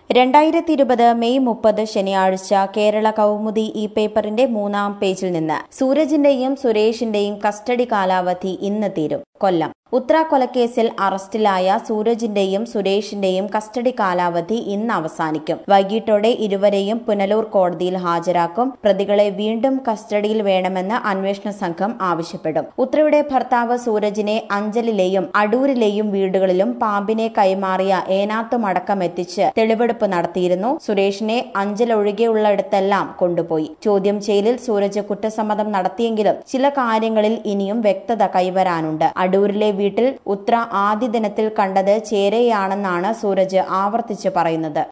രണ്ടായിരത്തി ഇരുപത് മെയ് മുപ്പത് ശനിയാഴ്ച കേരള കൗമുദി ഈ പേപ്പറിന്റെ മൂന്നാം പേജിൽ നിന്ന് സൂരജിന്റെയും സുരേഷിന്റെയും കസ്റ്റഡി കാലാവധി ഇന്ന് തീരും കൊല്ലം ഉത്ര കൊലക്കേസിൽ അറസ്റ്റിലായ സൂരജിന്റെയും സുരേഷിന്റെയും കസ്റ്റഡി കാലാവധി ഇന്ന് അവസാനിക്കും വൈകിട്ടോടെ ഇരുവരെയും പുനലൂർ കോടതിയിൽ ഹാജരാക്കും പ്രതികളെ വീണ്ടും കസ്റ്റഡിയിൽ വേണമെന്ന് അന്വേഷണ സംഘം ആവശ്യപ്പെടും ഉത്രയുടെ ഭർത്താവ് സൂരജിനെ അഞ്ചലിലെയും അടൂരിലെയും വീടുകളിലും പാമ്പിനെ കൈമാറിയ ഏനാത്തുമടക്കം എത്തിച്ച് തെളിവെടുപ്പ് നടത്തിയിരുന്നു സുരേഷിനെ അഞ്ചൽ ഒഴികെയുള്ളിടത്തെല്ലാം കൊണ്ടുപോയി ചോദ്യം ചെയ്യലിൽ സൂരജ് കുറ്റസമ്മതം നടത്തിയെങ്കിലും ചില കാര്യങ്ങളിൽ ഇനിയും വ്യക്തത കൈവരാനുണ്ട് അടൂരിലെ വീട്ടിൽ ഉത്ര ആദ്യ ദിനത്തിൽ കണ്ടത് ചേരയാണെന്നാണ് സൂരജ് ആവർത്തിച്ച് പറയുന്നത്